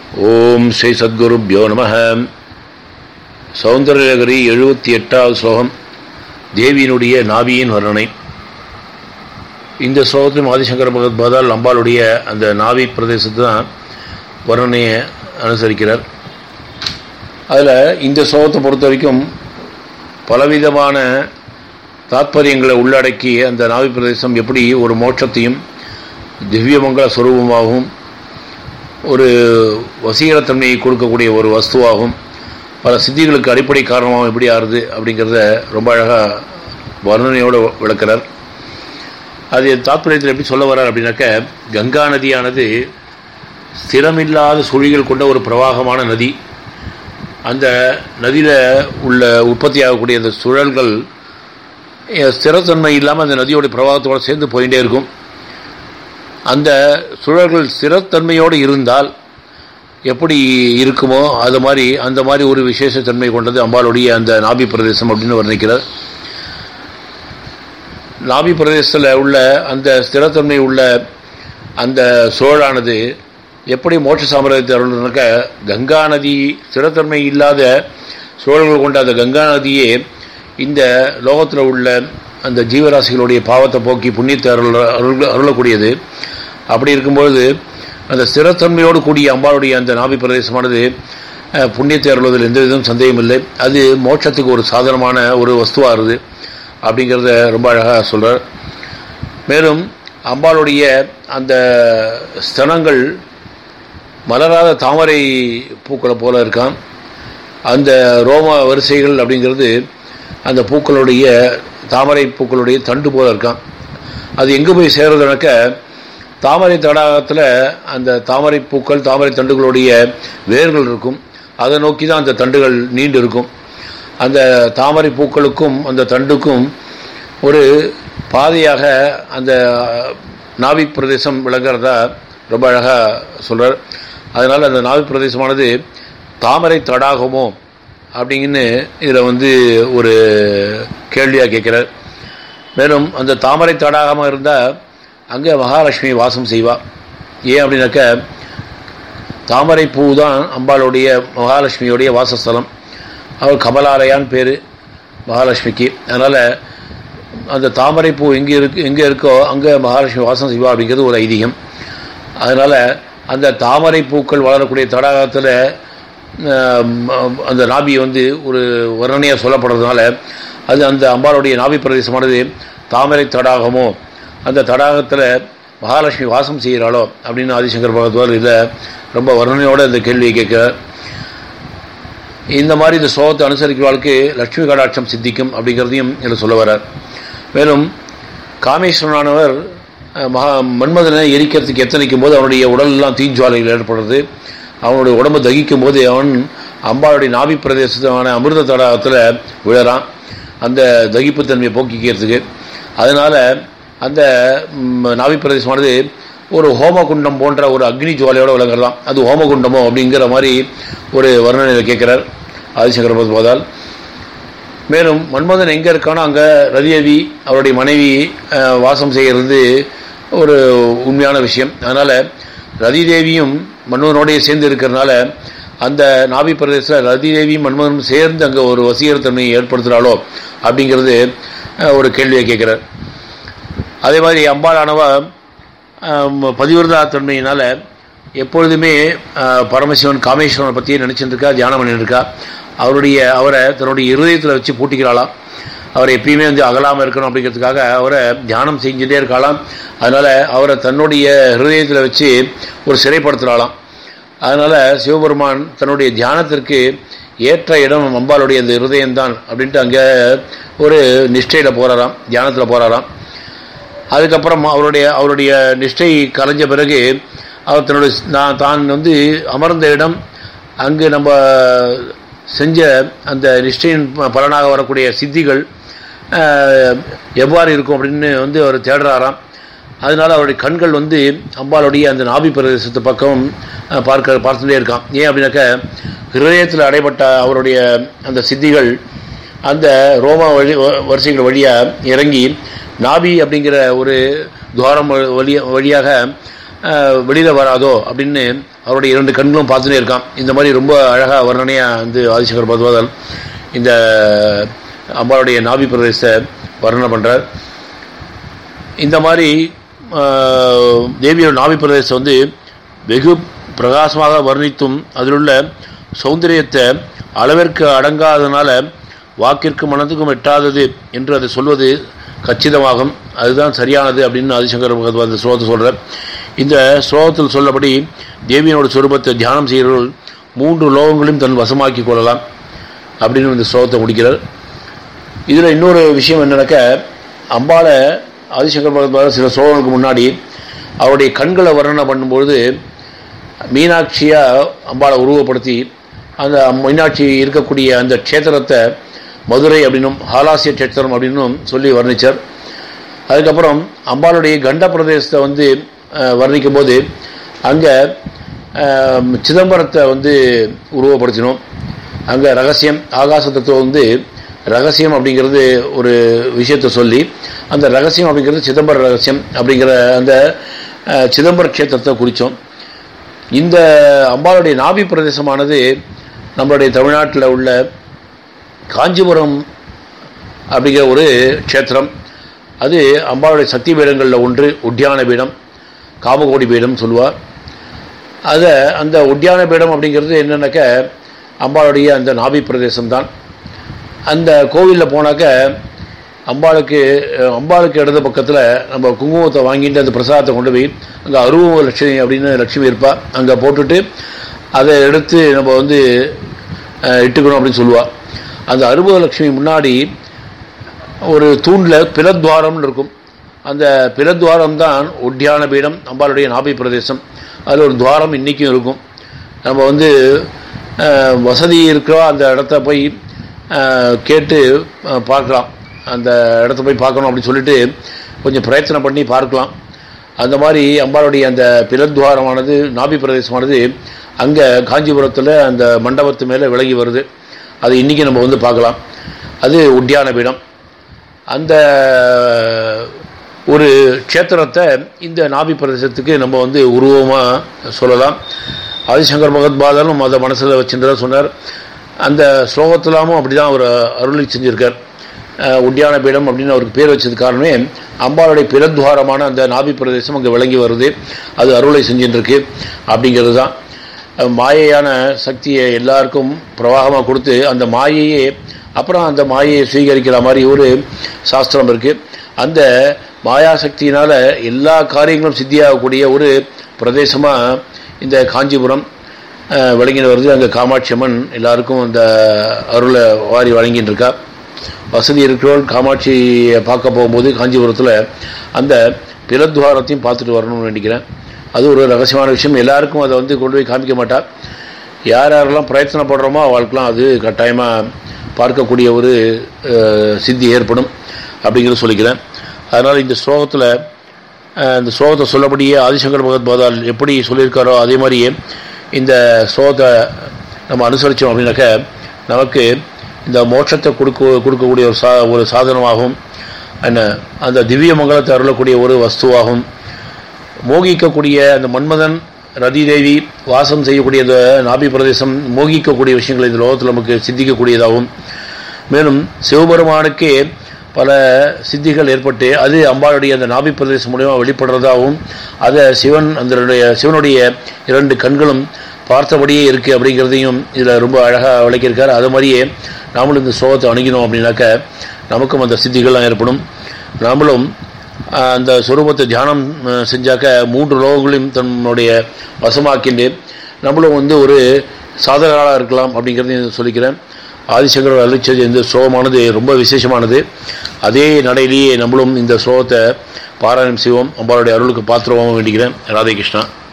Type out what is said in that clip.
ஓம் ஸ்ரீ சத்குருப்யோ நம சௌந்தரலகரி எழுபத்தி எட்டாவது ஸ்லோகம் தேவியினுடைய நாபியின் வர்ணனை இந்த ஸ்லோகத்திலும் ஆதிசங்கர பகவத்பாதால் அம்பாளுடைய அந்த நாவி பிரதேசத்தை தான் வர்ணனையை அனுசரிக்கிறார் அதில் இந்த ஸ்லோகத்தை பொறுத்த வரைக்கும் பலவிதமான தாத்பரியங்களை உள்ளடக்கி அந்த நாவி பிரதேசம் எப்படி ஒரு மோட்சத்தையும் திவ்யமங்கல ஸ்வரூபமாகவும் ஒரு வசீகரத்தன்மையை கொடுக்கக்கூடிய ஒரு வஸ்துவாகும் பல சித்திகளுக்கு அடிப்படை காரணமாகவும் எப்படி ஆறுது அப்படிங்கிறத ரொம்ப அழகாக வர்ணனையோடு விளக்கிறார் அது தாத்பரியத்தில் எப்படி சொல்ல வர்றார் அப்படின்னாக்க கங்கா நதியானது ஸ்திரமில்லாத சுழிகள் கொண்ட ஒரு பிரவாகமான நதி அந்த நதியில் உள்ள உற்பத்தி ஆகக்கூடிய அந்த சுழல்கள் ஸ்திரத்தன்மை இல்லாமல் அந்த நதியோட பிரவாகத்தோடு சேர்ந்து போயிட்டே இருக்கும் அந்த சுழல்கள் ஸ்திரத்தன்மையோடு இருந்தால் எப்படி இருக்குமோ அது மாதிரி அந்த மாதிரி ஒரு விசேஷத்தன்மை கொண்டது அம்பாளுடைய அந்த நாபி பிரதேசம் அப்படின்னு வர்ணிக்கிறார் நாபி பிரதேசத்தில் உள்ள அந்த ஸ்திரத்தன்மை உள்ள அந்த சோழானது எப்படி மோட்ச சாம்ராஜ்யத்தை அருள்னாக்க கங்கா நதி ஸ்திரத்தன்மை இல்லாத சோழர்கள் கொண்ட அந்த கங்கா நதியே இந்த லோகத்தில் உள்ள அந்த ஜீவராசிகளுடைய பாவத்தை போக்கி புண்ணியத்தை அருள் அருள் அருளக்கூடியது அப்படி இருக்கும்பொழுது அந்த ஸ்திரத்தன்மையோடு கூடிய அம்பாளுடைய அந்த நாபி பிரதேசமானது புண்ணியத்தை அருள்வதில் எந்த விதம் சந்தேகம் இல்லை அது மோட்சத்துக்கு ஒரு சாதனமான ஒரு வஸ்துவாகுது அப்படிங்கிறத ரொம்ப அழகாக சொல்கிறார் மேலும் அம்பாளுடைய அந்த ஸ்தனங்கள் மலராத தாமரை பூக்களை போல இருக்கான் அந்த ரோம வரிசைகள் அப்படிங்கிறது அந்த பூக்களுடைய தாமரை பூக்களுடைய தண்டு போல இருக்கான் அது எங்கே போய் சேர்றதுனாக்க தாமரை தடாகத்தில் அந்த தாமரை பூக்கள் தாமரை தண்டுகளுடைய வேர்கள் இருக்கும் அதை நோக்கி தான் அந்த தண்டுகள் நீண்டு இருக்கும் அந்த தாமரை பூக்களுக்கும் அந்த தண்டுக்கும் ஒரு பாதையாக அந்த நாவி பிரதேசம் விளங்குறதா ரொம்ப அழகாக சொல்கிறார் அதனால் அந்த நாவி பிரதேசமானது தாமரை தடாகமோ அப்படிங்கன்னு இதில் வந்து ஒரு கேள்வியாக கேட்குறார் மேலும் அந்த தாமரை தடாகமாக இருந்தால் அங்கே மகாலட்சுமி வாசம் செய்வாள் ஏன் அப்படின்னாக்க தாமரை பூ தான் அம்பாளுடைய மகாலட்சுமியோடைய வாசஸ்தலம் அவள் கமலாலயான்னு பேர் மகாலட்சுமிக்கு அதனால் அந்த தாமரை பூ எங்கே இருக்கு எங்கே இருக்கோ அங்கே மகாலட்சுமி வாசம் செய்வா அப்படிங்கிறது ஒரு ஐதீகம் அதனால் அந்த தாமரை பூக்கள் வளரக்கூடிய தடாகத்தில் அந்த நாபி வந்து ஒரு வர்ணனையாக சொல்லப்படுறதுனால அது அந்த அம்பாளுடைய நாபி பிரதேசமானது தாமரை தடாகமோ அந்த தடாகத்தில் மகாலட்சுமி வாசம் செய்கிறாளோ அப்படின்னு ஆதிசங்கர் பகவத்வார் இதில் ரொம்ப வர்ணனையோடு அந்த கேள்வியை கேட்கிறார் இந்த மாதிரி இந்த சோகத்தை அனுசரிக்கிறவாளுக்கு லட்சுமி கடாட்சம் சித்திக்கும் அப்படிங்கிறதையும் இதில் சொல்ல வர்றார் மேலும் காமேஸ்வரனானவர் மகா மன்மதனை எரிக்கிறதுக்கு எத்தனைக்கும் போது அவனுடைய உடலெல்லாம் தீஞ்சுவாலைகள் ஏற்படுறது அவனுடைய உடம்பு தகிக்கும் போது அவன் அம்பாளுடைய நாபி பிரதேசமான அமிர்த தடாகத்தில் விழறான் அந்த தகிப்புத்தன்மையை போக்கிக்கிறதுக்கு அதனால் அந்த நாவி பிரதேசமானது ஒரு ஹோமகுண்டம் போன்ற ஒரு அக்னி ஜுவாலையோடு விளங்குறதாம் அது ஹோமகுண்டமோ அப்படிங்கிற மாதிரி ஒரு வர்ணனையில் கேட்குறார் ஆதிசங்கர போதால் மேலும் மன்மதன் எங்கே இருக்கானோ அங்கே ரதியவி அவருடைய மனைவி வாசம் செய்கிறது ஒரு உண்மையான விஷயம் அதனால் ரதி தேவியும் மன்மதனோடைய சேர்ந்து இருக்கிறதுனால அந்த நாபி பிரதேசத்தில் ரதி தேவியும் மன்மதனும் சேர்ந்து அங்கே ஒரு வசீகரத்தன்மையை ஏற்படுத்துகிறாளோ அப்படிங்கிறது ஒரு கேள்வியை கேட்குறார் அதே மாதிரி அம்பாளானவ பதிவிரதா தன்மையினால் எப்பொழுதுமே பரமசிவன் காமேஸ்வரனை பற்றியே நினச்சிட்டு இருக்கா தியானம் பண்ணிட்டு இருக்கா அவருடைய அவரை தன்னுடைய இருதயத்தில் வச்சு பூட்டிக்கிறாளாம் அவரை எப்பயுமே வந்து அகலாமல் இருக்கணும் அப்படிங்கிறதுக்காக அவரை தியானம் செஞ்சுட்டே இருக்காளாம் அதனால் அவரை தன்னுடைய ஹிருதயத்தில் வச்சு ஒரு சிறைப்படுத்துகிறாளாம் அதனால் சிவபெருமான் தன்னுடைய தியானத்திற்கு ஏற்ற இடம் அம்பாளுடைய அந்த இருதயம்தான் அப்படின்ட்டு அங்கே ஒரு நிஷ்டையில் போகிறாராம் தியானத்தில் போகிறாராம் அதுக்கப்புறம் அவருடைய அவருடைய நிஷ்டை கலைஞ்ச பிறகு அவர் தன்னுடைய நான் தான் வந்து அமர்ந்த இடம் அங்கு நம்ம செஞ்ச அந்த நிஷ்டையின் பலனாக வரக்கூடிய சித்திகள் எவ்வாறு இருக்கும் அப்படின்னு வந்து அவர் தேடுறாராம் அதனால் அவருடைய கண்கள் வந்து அம்பாளுடைய அந்த நாபி பிரதேசத்து பக்கம் பார்க்க பார்த்துட்டே இருக்கான் ஏன் அப்படின்னாக்க ஹிரதயத்தில் அடைபட்ட அவருடைய அந்த சித்திகள் அந்த ரோமா வழி வரிசைகள் வழியாக இறங்கி நாபி அப்படிங்கிற ஒரு துவாரம் வழிய வழியாக வெளியில் வராதோ அப்படின்னு அவருடைய இரண்டு கண்களும் பார்த்துட்டே இருக்கான் இந்த மாதிரி ரொம்ப அழகாக வர்ணனையாக வந்து ஆதிசங்கர் பகவதால் இந்த அம்பாளுடைய நாபி பிரதேசத்தை வர்ணனை பண்ணுறார் இந்த மாதிரி தேவியோட நாபி பிரதேசம் வந்து வெகு பிரகாசமாக வர்ணித்தும் அதில் உள்ள சௌந்தரியத்தை அளவிற்கு அடங்காதனால வாக்கிற்கு மனதுக்கும் எட்டாதது என்று அதை சொல்வது கச்சிதமாகும் அதுதான் சரியானது அப்படின்னு ஆதிசங்கர் பகவத் அந்த ஸ்லோகத்தை சொல்கிறார் இந்த ஸ்லோகத்தில் சொல்லபடி தேவியனோட சொரூபத்தை தியானம் செய்கிறவர்கள் மூன்று லோகங்களையும் தன் வசமாக்கி கொள்ளலாம் அப்படின்னு இந்த ஸ்லோகத்தை முடிக்கிறார் இதில் இன்னொரு விஷயம் என்னன்னாக்க அம்பாளை ஆதிசங்கர் பகவத் சில ஸ்லோகங்களுக்கு முன்னாடி அவருடைய கண்களை வர்ணனை பண்ணும்பொழுது மீனாட்சியாக அம்பாளை உருவப்படுத்தி அந்த மீனாட்சி இருக்கக்கூடிய அந்த க்ஷேத்திரத்தை மதுரை அப்படின்னும் ஹாலாசிய க்ஷேத்திரம் அப்படின்னும் சொல்லி வர்ணித்தார் அதுக்கப்புறம் அம்பாளுடைய கண்ட பிரதேசத்தை வந்து வர்ணிக்கும் போது அங்கே சிதம்பரத்தை வந்து உருவப்படுத்தினோம் அங்கே ரகசியம் ஆகாச தத்துவம் வந்து ரகசியம் அப்படிங்கிறது ஒரு விஷயத்தை சொல்லி அந்த ரகசியம் அப்படிங்கிறது சிதம்பர ரகசியம் அப்படிங்கிற அந்த சிதம்பர க்ஷேத்திரத்தை குறித்தோம் இந்த அம்பாளுடைய நாபி பிரதேசமானது நம்மளுடைய தமிழ்நாட்டில் உள்ள காஞ்சிபுரம் அப்படிங்கிற ஒரு க்ஷேத்திரம் அது அம்பாளுடைய சக்தி பீடங்களில் ஒன்று உட்டியான பீடம் காமகோடி பீடம் சொல்லுவார் அதை அந்த உட்டியான பீடம் அப்படிங்கிறது என்னென்னாக்க அம்பாளுடைய அந்த நாபி பிரதேசம் தான் அந்த கோவிலில் போனாக்க அம்பாளுக்கு அம்பாளுக்கு இடது பக்கத்தில் நம்ம குங்குமத்தை வாங்கிட்டு அந்த பிரசாதத்தை கொண்டு போய் அங்கே அருவ லட்சுமி அப்படின்னு லட்சுமி இருப்பாள் அங்கே போட்டுட்டு அதை எடுத்து நம்ம வந்து இட்டுக்கணும் அப்படின்னு சொல்லுவாள் அந்த அருவ லட்சுமி முன்னாடி ஒரு தூணில் பிறத்வாரம்னு இருக்கும் அந்த பிறத்வாரம் தான் ஒட்டியான பீடம் அம்பாளுடைய நாபி பிரதேசம் அதில் ஒரு துவாரம் இன்றைக்கும் இருக்கும் நம்ம வந்து வசதி இருக்கிற அந்த இடத்த போய் கேட்டு பார்க்கலாம் அந்த இடத்த போய் பார்க்கணும் அப்படின்னு சொல்லிட்டு கொஞ்சம் பிரயத்தனை பண்ணி பார்க்கலாம் அந்த மாதிரி அம்பாளுடைய அந்த பிறத்வாரமானது நாபி பிரதேசமானது அங்கே காஞ்சிபுரத்தில் அந்த மண்டபத்து மேலே விலகி வருது அது இன்றைக்கி நம்ம வந்து பார்க்கலாம் அது உட்டியான பீடம் அந்த ஒரு க்ஷேத்திரத்தை இந்த நாபி பிரதேசத்துக்கு நம்ம வந்து உருவமாக சொல்லலாம் ஆதிசங்கர் பகவத்பாதனும் அதை மனசில் வச்சுருந்ததாக சொன்னார் அந்த ஸ்லோகத்திலாமும் அப்படி தான் அவர் அருளி செஞ்சுருக்கார் உட்டியான பீடம் அப்படின்னு அவருக்கு பேர் வச்சது காரணமே அம்பாளுடைய பிறத்வாரமான அந்த நாபி பிரதேசம் அங்கே விளங்கி வருது அது அருளை செஞ்சுட்டுருக்கு அப்படிங்கிறது தான் மாயையான சக்தியை எல்லாருக்கும் பிரவாகமாக கொடுத்து அந்த மாயையே அப்புறம் அந்த மாயையை சுவீகரிக்கிற மாதிரி ஒரு சாஸ்திரம் இருக்குது அந்த மாயாசக்தியினால் எல்லா காரியங்களும் சித்தியாகக்கூடிய ஒரு பிரதேசமாக இந்த காஞ்சிபுரம் விளங்கிட்டு வருது அங்கே காமாட்சி அம்மன் எல்லாருக்கும் அந்த அருளை வாரி வழங்கிட்டு இருக்கா வசதி இருக்கிறவர்கள் காமாட்சியை பார்க்க போகும்போது காஞ்சிபுரத்தில் அந்த பிறத்வாரத்தையும் பார்த்துட்டு வரணும்னு நினைக்கிறேன் அது ஒரு ரகசியமான விஷயம் எல்லாருக்கும் அதை வந்து கொண்டு போய் காமிக்க மாட்டா யார் யாரெல்லாம் பிரயத்தனப்படுறோமோ அவளுக்கெல்லாம் அது கட்டாயமாக பார்க்கக்கூடிய ஒரு சித்தி ஏற்படும் அப்படிங்கிறத சொல்லிக்கிறேன் அதனால் இந்த ஸ்லோகத்தில் இந்த ஸ்லோகத்தை சொல்லப்படியே ஆதிசங்கர் பகவத் பாதால் எப்படி சொல்லியிருக்காரோ அதே மாதிரியே இந்த ஸ்லோகத்தை நம்ம அனுசரித்தோம் அப்படின்னாக்க நமக்கு இந்த மோட்சத்தை கொடுக்க கொடுக்கக்கூடிய ஒரு சா ஒரு சாதனமாகவும் என்ன அந்த திவ்ய மங்களத்தை அருளக்கூடிய ஒரு வஸ்துவாகும் மோகிக்கக்கூடிய அந்த மன்மதன் ரதி தேவி வாசம் செய்யக்கூடிய அந்த நாபி பிரதேசம் மோகிக்கக்கூடிய விஷயங்கள் இந்த லோகத்தில் நமக்கு சித்திக்கக்கூடியதாகும் மேலும் சிவபெருமானுக்கே பல சித்திகள் ஏற்பட்டு அது அம்பாளுடைய அந்த நாபி பிரதேசம் மூலியமாக வெளிப்படுறதாகவும் அதை சிவன் அந்த சிவனுடைய இரண்டு கண்களும் பார்த்தபடியே இருக்குது அப்படிங்கிறதையும் இதில் ரொம்ப அழகாக விளக்கியிருக்கார் அது மாதிரியே நாமளும் இந்த ஸ்லோகத்தை அணுகினோம் அப்படின்னாக்க நமக்கும் அந்த சித்திகள்லாம் ஏற்படும் நாமளும் அந்த சுரூபத்தை தியானம் செஞ்சாக்க மூன்று லோகங்களையும் தன்னுடைய வசமாக்கிண்டு நம்மளும் வந்து ஒரு சாதகராக இருக்கலாம் அப்படிங்கிறதையும் சொல்லிக்கிறேன் ஆதிசங்கர் அழிச்சது இந்த ஸ்லோகமானது ரொம்ப விசேஷமானது அதே நடையிலேயே நம்மளும் இந்த ஸ்லோகத்தை பாராயணம் செய்வோம் அம்பாளுடைய அருளுக்கு பாத்திரமாக வேண்டிக்கிறேன் ராதே கிருஷ்ணா